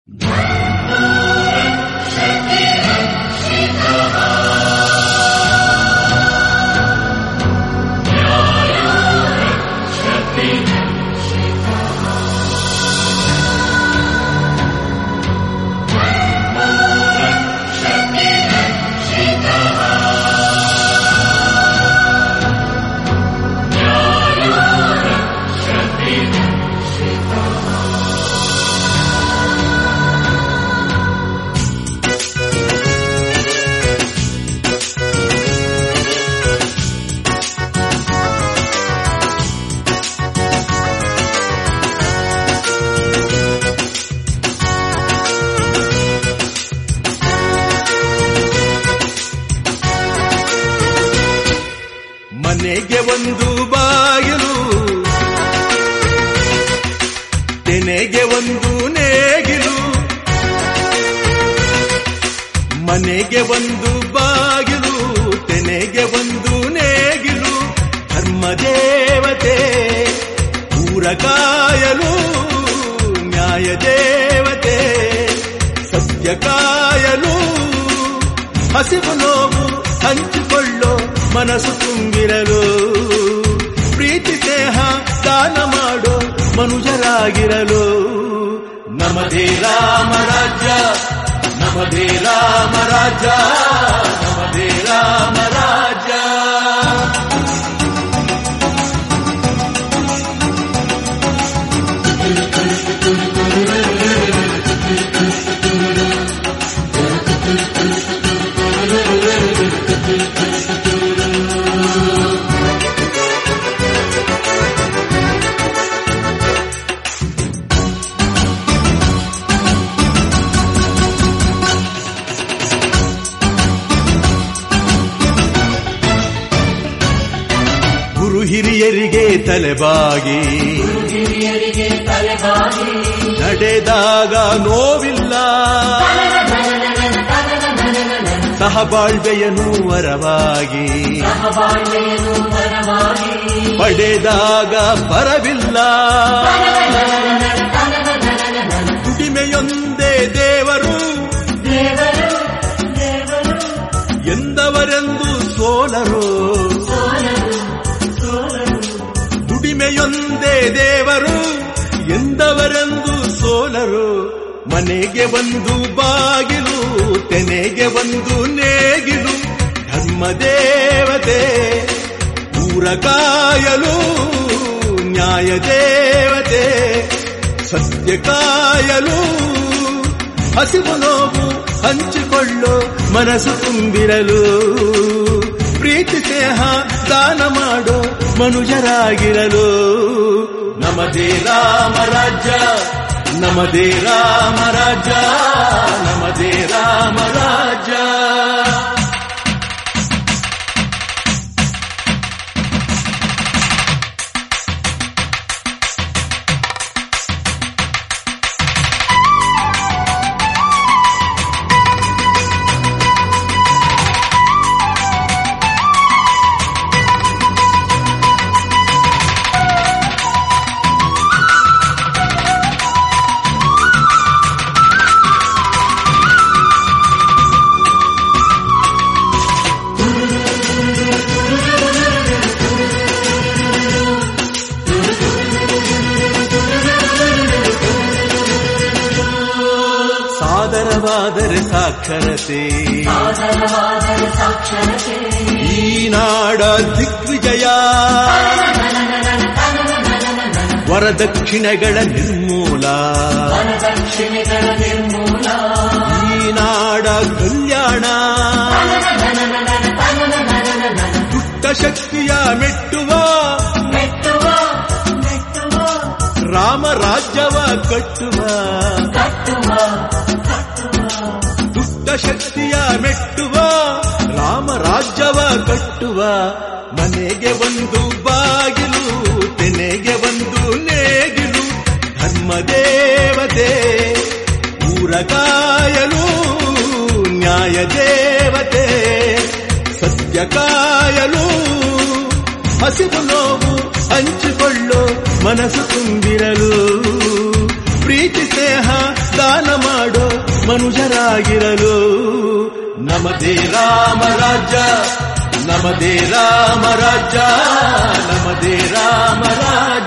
ಮನೆಗೆ ಒಂದು ಬಾಗಿಲು ತೆನೆಗೆ ಒಂದು ನೇಗಿಲು ಮನೆಗೆ ಒಂದು ಬಾಗಿಲು ತೆನೆಗೆ ಒಂದು ನೇಗಿಲು ಧರ್ಮದೇವತೆ ಊರಕಾಯಲು ನ್ಯಾಯ ದೇವತೆ ಸತ್ಯ ಕಾಯಲು ಹಸಿವು ನೋವು ಹಂಚಿಕೊಳ್ಳೋ ಮನಸ್ಸು ತುಂಬಿರಲು ಪ್ರೀತಿ ಸ್ನೇಹ ದಾನ ಮಾಡೋ ಮನುಜರಾಗಿರಲು ನಮದೇ ರಾಮ ರಾಜ್ಯ ನಮದೇ ರಾಮ ರಾಜ್ಯ ನಮದೇ ರಾಮ ರಾಜ್ಯ ಗುರು ಹಿರಿಯರಿಗೆ ತಲೆಬಾಗಿ ಹಿರಿಯರಿಗೆ ತಲೆಬಾಗಿ ನಡೆದಾಗ ನೋವಿಲ್ಲ ಸಹಬಾಳ್ವೆಯನು ವರವಾಗಿ ಸಹಬಾಳ್ವೆಯನ್ನು ವರವಾಗಿ ಪಡೆದಾಗ ಬರವಿಲ್ಲ ದುಡಿಮೆಯೊಂದೇ ದೇವರು ದೇವರು ದೇವರು ಎಂದವರೆಂದು ಸೋಲರು ಸೋಲರು ಸೋಲರು ದುಡಿಮೆಯೊಂದೇ ದೇವರು ಎಂದವರೆಂದು ಸೋಲರು ಮನೆಗೆ ಒಂದು ಬಾಗಿಲು ತೆನೆಗೆ ಒಂದು ನೇಗಿಲು ಧರ್ಮ ದೇವತೆ ಊರ ಕಾಯಲು ನ್ಯಾಯ ದೇವತೆ ಸತ್ಯ ಕಾಯಲು ಹಸಿವು ನೋವು ಹಂಚಿಕೊಳ್ಳೋ ಮನಸ್ಸು ತುಂಬಿರಲು ಪ್ರೀತಿ ಸ್ನೇಹ ದಾನ ಮಾಡೋ ಮನುಜರಾಗಿರಲು ನಮದೇ ರಾಮ ರಾಜ್ಯ ನಮದೇ ರಾಮ ರಾಜ್ಯ ನಮದೇ ರಾಮ ರಾಜ್ಯ ಸಾದರವಾದರೆ ಸಾಕ್ಷರತೆ ಸಾಧನವಾದರೆ ಸಾಕ್ಷರತೆ ಈ ನಾಡ ದಿಗ್ವಿಜಯ ವರದಕ್ಷಿಣೆಗಳ ನಿರ್ಮೂಲ ವರದಕ್ಷಿಣೆಗಳ ನಿರ್ಮೂಲ ಈ ನಾಡ ಕಲ್ಯಾಣ ದುಷ್ಟ ಶಕ್ತಿಯ ಮೆಟ್ಟುವ ಮೆಟ್ಟುವ ಮೆಟ್ಟುವ ರಾಮ ರಾಜ್ಯವ ಕಟ್ಟುವ ಕಟ್ಟುವ ದುಷ್ಟ ಶಕ್ತಿಯ ಮೆಟ್ಟುವ ರಾಮ ರಾಜ್ಯವ ಕಟ್ಟುವ ಮನೆಗೆ ಒಂದು ಬಾಗಿಲು ತೆನೆಗೆ ಒಂದು ನೇಗಿಲು ಧರ್ಮ ದೇವತೆ ಊರ ಕಾಯಲು ನ್ಯಾಯ ದೇವತೆ ಸತ್ಯ ಕಾಯಲು ಹಸಿವು ನೋವು ಹಂಚಿಕೊಳ್ಳೋ ಮನಸ್ಸು ತುಂಬಿರಲು ಪ್ರೀತಿ ಸ್ನೇಹ ದಾನ ಮಾಡು ಮನುಜರಾಗಿರಲು ನಮದೇ ರಾಮರಾಜ್ಯ ನಮದೇ ರಾಮರಾಜ್ಯ ನಮದೇ ರಾಮರಾಜ್ಯ